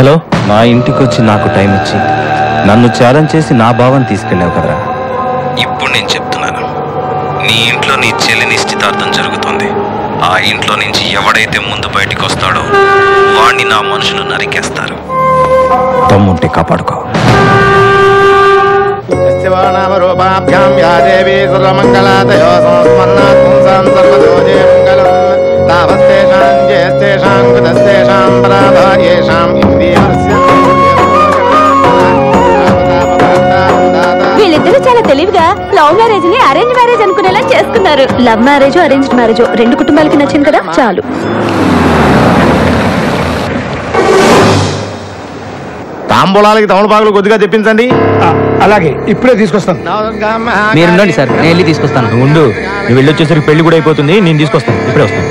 Hello నా ఇంటికి వచ్చి నాకు టైం ఇచ్చి నన్ను ఛాలెంజ్ చేసి నా భావం తీసుకెళ్ళావు కదరా ఇప్పుడు నేను చెప్తున్నాను నీ ఇంట్లో నీ చెల్లి నిశ్చితార్థం జరుగుతుంది ఆ ఇంట్లో నుంచి ఎవడైతే ముందు బయటికి వస్తాడో వాణ్ణి నా మనుషులు నరికేస్తారు తమ్ముంటే కాపాడుకో శివానామరూపాభ్యాం యా దేవీ సర్వమంగళాదయో సంస్మన్నాత్ పుంసాం సర్వదోజే మంగళం తావస్తేషాం జయస్తేషాం కృతస్తేషాం పరాభార్యేషాం ఇంద్రియస్య వీళ్ళిద్దరూ చాలా తెలివిగా లవ్ మ్యారేజ్ ని అరేంజ్ మ్యారేజ్ అనుకునేలా చేసుకున్నారు లవ్ మ్యారేజ్ అరేంజ్డ్ మ్యారేజ్ రెండు కుటుంబాలకి నచ్చింది కదా చాలు తాంబూలాలకి తమలపాకులు కొద్దిగా తెప్పించండి అలాగే ఇప్పుడే తీసుకొస్తాను మీరు ఉండండి సార్ నేను వెళ్ళి తీసుకొస్తాను నువ్వు ఉండు నువ్వు వెళ్ళొచ్చేసరికి పెళ్లి కూడా అయిపోతుంది నేను తీసుకొస్తాను ఇప్పుడే వస్తాను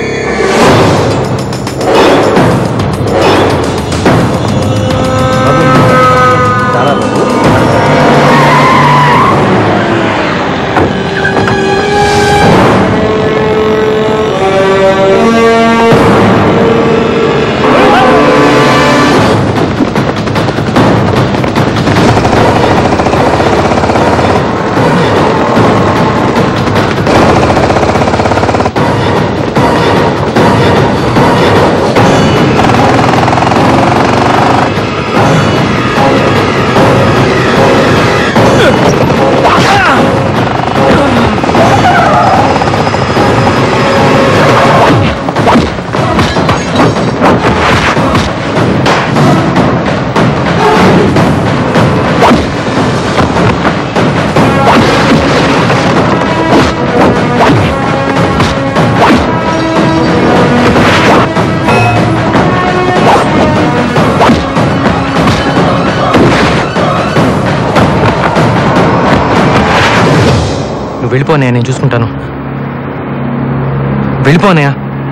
నువ్వు వెళ్ళిపోనే నేను చూసుకుంటాను వెళ్ళిపోనయా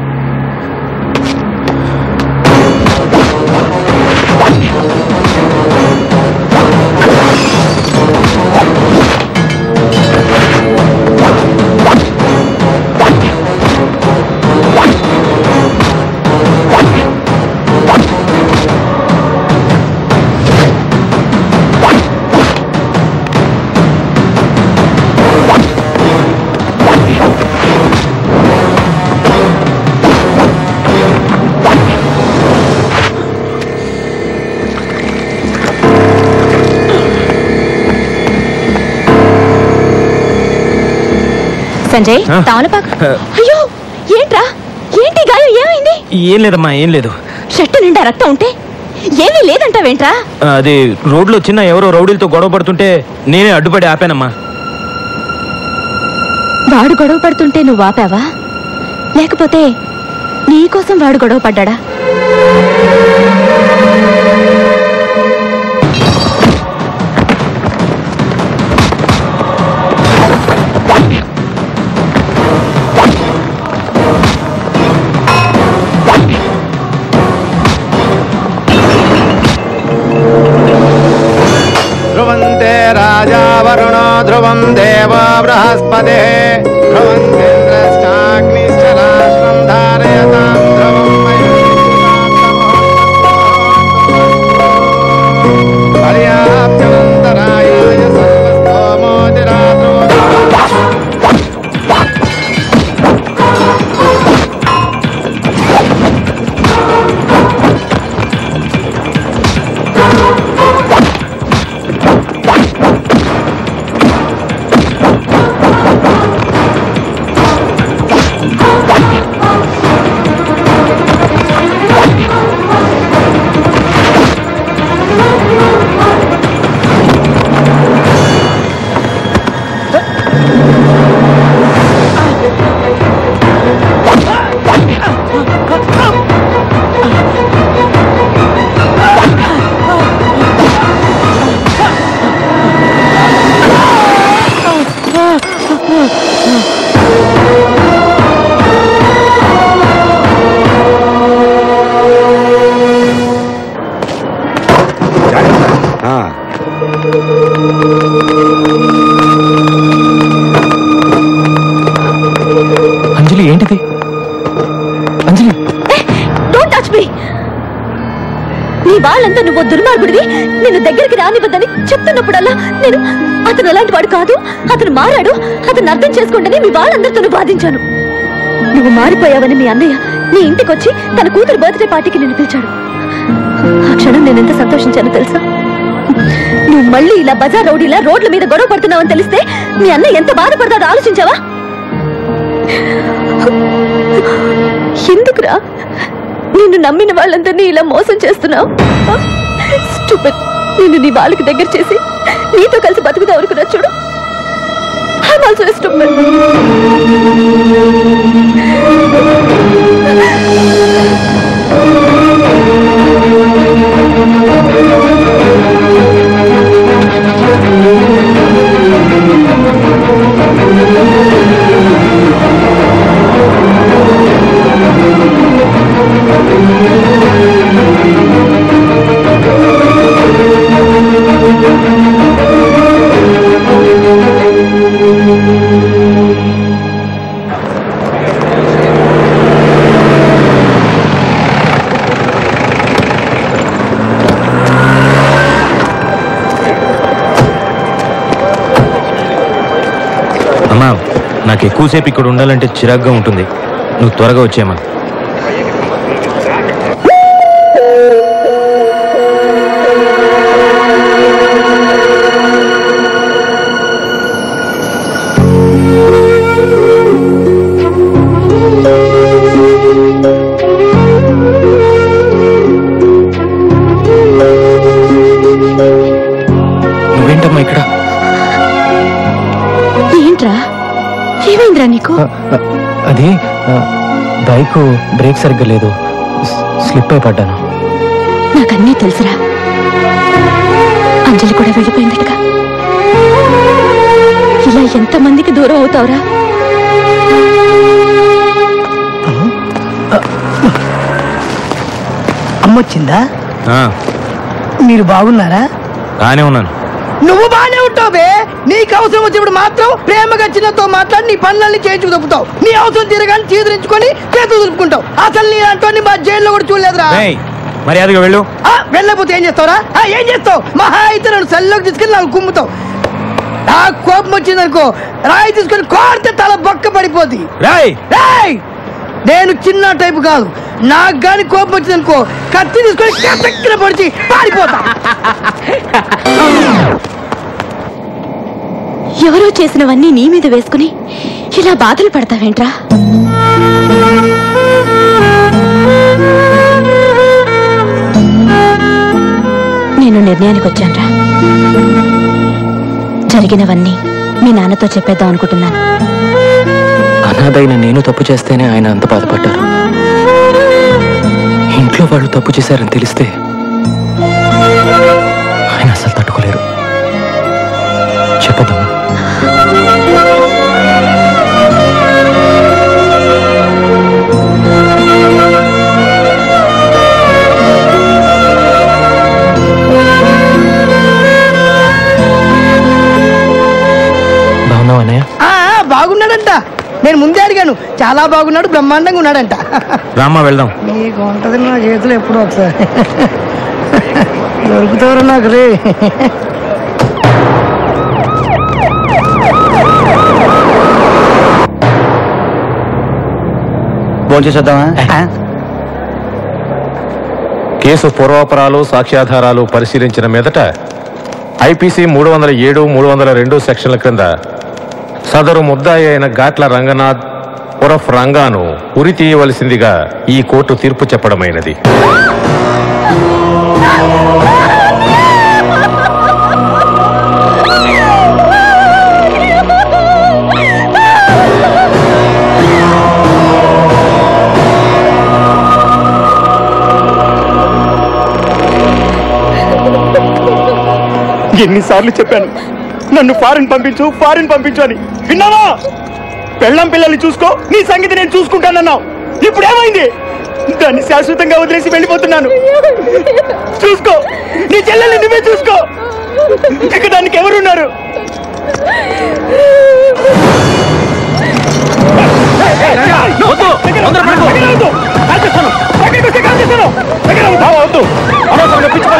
సంజయ్ ఆ? తామలపాకు అయ్యో ఏంట్రా ఏంటి గాయం ఏమైంది ఏం లేదమ్మా ఏం లేదు షర్టు నిండా రక్తం ఉంటే ఏమీ లేదంటావేంట్రా అది రోడ్లో చిన్న ఎవరో రౌడీలతో గొడవ పడుతుంటే నేనే అడ్డుపడి ఆపానమ్మా వాడు గొడవ పడుతుంటే నువ్వు ఆపావా లేకపోతే నీకోసం వాడు గొడవ పడ్డా ధ్రువంతే రాజా వరుణో ధ్రువం దేవ బృహస్పతే ధ్రువంతింద్రశ్చాగ్నిశ్చ రాష్ట్రం ధారయతాం ధ్రువం పర్యాప్త్యనంతరాయాయ సర్వస్తోమోతిరాత్రో ఆ వాళ్ళంతా నువ్వు దుర్మార్గుడివి నిన్ను దగ్గరికి రానివ్వద్దని చెప్తున్నప్పుడల్లా నేను అతను అలాంటి వాడు కాదు అతను మారాడు అతను అర్థం చేసుకోండి మీ వాళ్ళందరితో బాధించాను నువ్వు మారిపోయావని మీ అన్నయ్య నీ ఇంటికి వచ్చి తన కూతురు బర్త్డే పార్టీకి నిన్ను పిలిచాడు ఆ క్షణం నేను ఎంత సంతోషించానో తెలుసా నువ్వు మళ్ళీ ఇలా బజార్ రౌడీలా రోడ్ల మీద గొడవ పడుతున్నావని తెలిస్తే మీ అన్నయ్య ఎంత బాధపడతాడో ఆలోచించావా ఎందుకురా నిన్ను నమ్మిన వాళ్ళందరినీ ఇలా మోసం చేస్తున్నావు Stupid. నిన్ను నీ వాళ్ళకి దగ్గర చేసి నీతో కలిసి బతుకుతా అనుకున్నా చూడు I'm also a stupid. అమ్మా నాకు ఎక్కువసేపు ఇక్కడ ఉండాలంటే చిరాగ్గా ఉంటుంది నువ్వు త్వరగా వచ్చేయమ్మా నువ్వేంటమ్మా ఇక్కడ ఏంట్రా ఏమైందిరా నీకు అది బైక్ బ్రేక్ సరిగ్గా లేదు స్లిప్ అయి పడ్డాను నాకన్నీ తెలుసురా అంజలి కూడా వెళ్ళిపోయిందటగా ఇలా ఎంతమందికి దూరం అవుతావురా అమ్మొచ్చిందా ఆ, మీరు బాగున్నారా బాగానే ఉన్నాను నువ్వు బానే ఉంటావు బే నీకు అవసరం వచ్చినప్పుడు మాత్రం ప్రేమగా చిన్నతో మాట్లాడి నీ పనులన్నీ చేయించుకు తప్పుతావు నీ అవసరం తీరగానే చీదరించుకొని చేతులు దులుపుకుంటావు అసలు నీ అంటోని మా జైల్లో కూడా చూడలేదురా ఏయ్, మర్యాదగా వెళ్ళు ఆ, వెళ్ళకపోతే ఏం చేస్తావురా ఆ, ఏం చేస్తావు మహా అయితే నన్ను సెల్లోకి తీసుకెళ్ళి నాకు కుమ్ముతావు నాకు కోపం వచ్చిందనుకో రాయి తీసుకొని కోరితే తల బొక్క పడిపోద్ది రాయ్ రేయ్! నేను చిన్న టైపు కాదు నాకు గాని కోపం వచ్చిందనుకో కత్తి తీసుకొని కసక్కిన పడిచి పారిపోతా ఎవరో చేసినవన్నీ నీ మీద వేసుకుని ఇలా బాధలు పడతావేంట్రా నేను నిర్ణయానికి వచ్చానురా జరిగినవన్నీ మీ నాన్నతో చెప్పేద్దాం అనుకుంటున్నాను అనాథైన నేను తప్పు చేస్తేనే ఆయన అంత బాధపడ్డారు ఇంట్లో వాళ్ళు తప్పు చేశారని తెలిస్తే ఆయన అసలు తట్టుకోలేరు చెప్పదమ్మా బాగున్నావు అన్నయ్య ఆ, ఆ, బాగున్నాడంట నేను ముందే అడిగాను చాలా బాగున్నాడు బ్రహ్మాండంగా ఉన్నాడంట రామ్మా వెళ్దాం నీకు ఉంటది నా చేతులు ఎప్పుడు ఒకసారి దొరుకుతారు నాకు రే భోంచేసేద్దామా కేసు పూర్వాపరాలు సాక్ష్యాధారాలు పరిశీలించిన మీదట ఐపీసీ మూడు వందల ఏడు మూడు వందల రెండు సెక్షన్ల క్రింద సదరు ముద్దాయి అయిన ఘాట్ల రంగనాథ్ ఉరఫ్ రంగాను ఉరి తీయవలసిందిగా ఈ కోర్టు తీర్పు చెప్పడమైనది ఎన్నిసార్లు చెప్పాను నన్ను ఫారిన్ పంపించు ఫారిన్ పంపించు అని విన్నావా పెళ్ళం పిల్లల్ని చూసుకో నీ సంగతి నేను చూసుకుంటానన్నావు ఇప్పుడు ఏమైంది దాన్ని శాశ్వతంగా వదిలేసి వెళ్ళిపోతున్నాను చూసుకో నీ చెల్లెల్ని నువ్వే చూసుకో ఇక దానికి ఎవరున్నారు వద్దు, తొందరపడకు. వద్దు అనవసరంగా పిచ్చి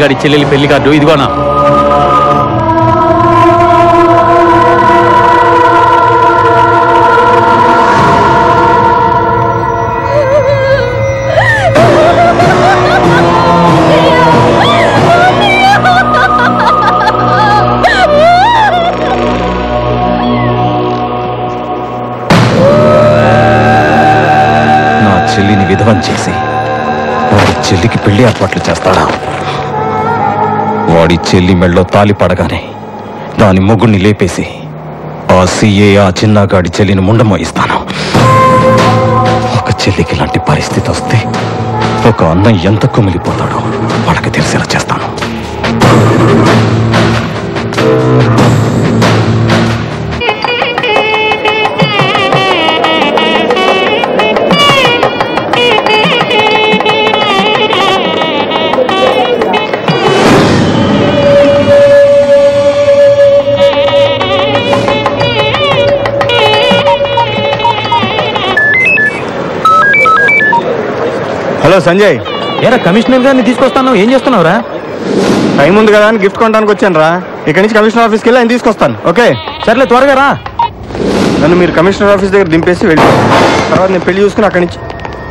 గారి చెల్లెలి పెళ్లి కార్డు ఇదిగోనా నా చెల్లిని విధవం చేసి వాడి చెల్లికి పెళ్లి ఏర్పాట్లు చేస్తాడా వాడి చెల్లి మెళ్ళో తాలి పడగానే దాని మొగుణ్ణి లేపేసి ఆ సీఏ ఆ చిన్నగాడి చెల్లిని ముండమోయిస్తాను ఒక చెల్లికి ఇలాంటి పరిస్థితి వస్తే ఒక అన్నం ఎంత కుమిలిపోతాడో వాళ్ళకి తెలిసేలా చేస్తాను హలో సంజయ్ ఏరా కమిషనర్ గారిని తీసుకొస్తాను ఏం చేస్తున్నావురా టైం ఉంది కదా అని గిఫ్ట్ కొనడానికి వచ్చాను రా ఇక్కడి నుంచి కమిషనర్ ఆఫీస్కి వెళ్ళి ఆయన తీసుకొస్తాను ఓకే సర్లే త్వరగా రా నన్ను మీరు కమిషనర్ ఆఫీస్ దగ్గర దింపేసి వెళ్ళి తర్వాత నేను పెళ్లి చూసుకుని అక్కడి నుంచి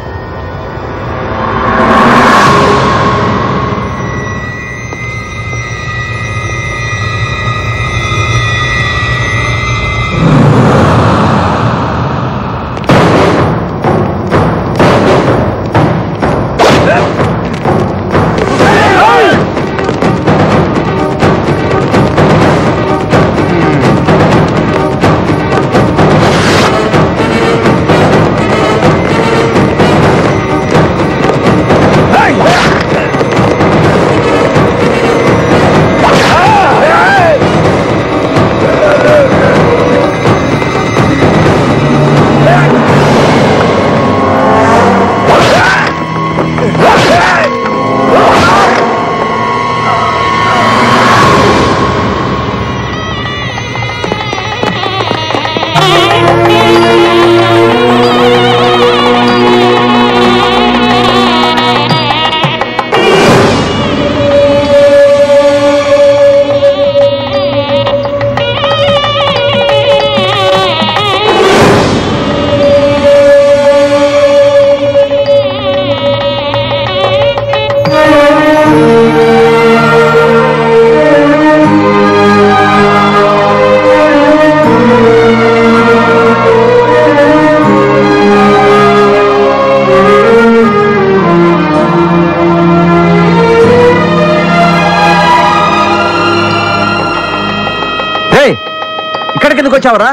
ఇక్కడికి ఎందుకు వచ్చావరా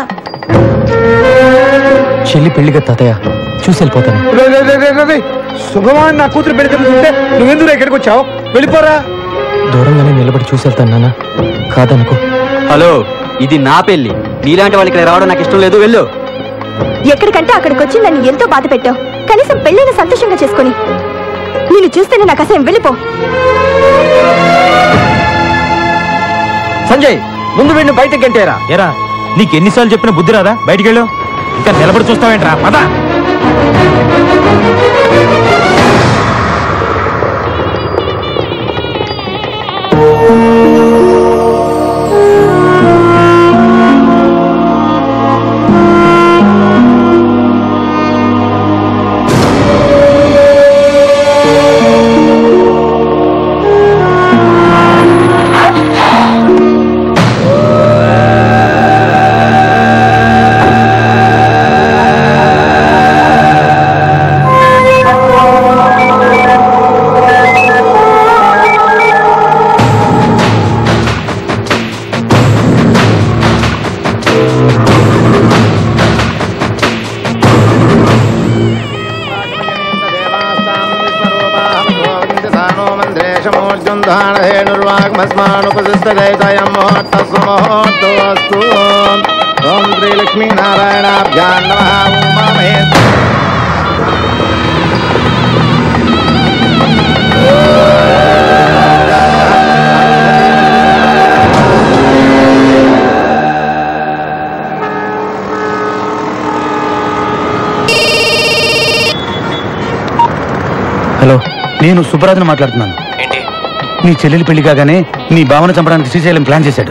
చెల్లి పెళ్లిగా తాతయ్య చూసి వెళ్ళిపోతాను శుభమాన్ నా కూతురు పెళ్లి తెలుస్తుంటే నువ్వెందుకు ఇక్కడికి వచ్చావు వెళ్ళిపోరా దూరంగానే నిలబడి చూసి వెళ్తాను నాన్న కాదనుకో హలో ఇది నా పెళ్లి నీలాంటి వాళ్ళు ఇక్కడ రావడం నాకు ఇష్టం లేదు వెళ్ళు ఎక్కడికంటే అక్కడికి వచ్చి నన్ను ఎంతో బాధ పెట్టావు కనీసం పెళ్ళైన సంతోషంగా చేసుకుని నేను చూస్తేనే నాకు అసహ్యం వెళ్ళిపో సంజయ్ ముందు వీడిని బయటకు గంటేరా ఏరా నీకు ఎన్నిసార్లు చెప్పిన బుద్ధి రాదా బయటికి వెళ్ళు ఇంకా నిలబడి చూస్తావేంట్రా పద ేణుర్వాగ్మస్మానుపసిస్తదయమోహోత్తస్వమోహోత్తోస్తు ఓం శ్రీలక్ష్మీనారాయణాభ్యాం నమ ఉమామహేశ్వర హలో నేను సుబ్బరాజుని మాట్లాడుతున్నాను ఏంటి నీ చెల్లెలి పెళ్లి కాగానే నీ భావన చంపడానికి శ్రీశైలం ప్లాన్ చేశాడు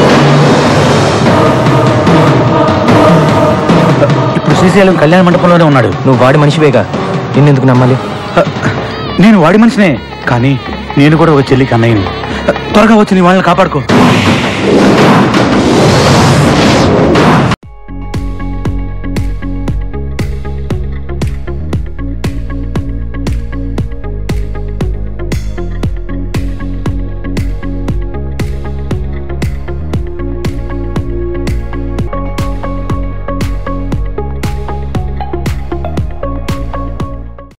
ఇప్పుడు శ్రీశైలం కళ్యాణ మండపంలోనే ఉన్నాడు నువ్వు వాడి మనిషివేగా నిన్నెందుకు నమ్మాలి నేను వాడి మనిషినే కానీ నేను కూడా ఒక చెల్లికి అన్నయ్యని త్వరగా వచ్చి నీ వాళ్ళని కాపాడుకో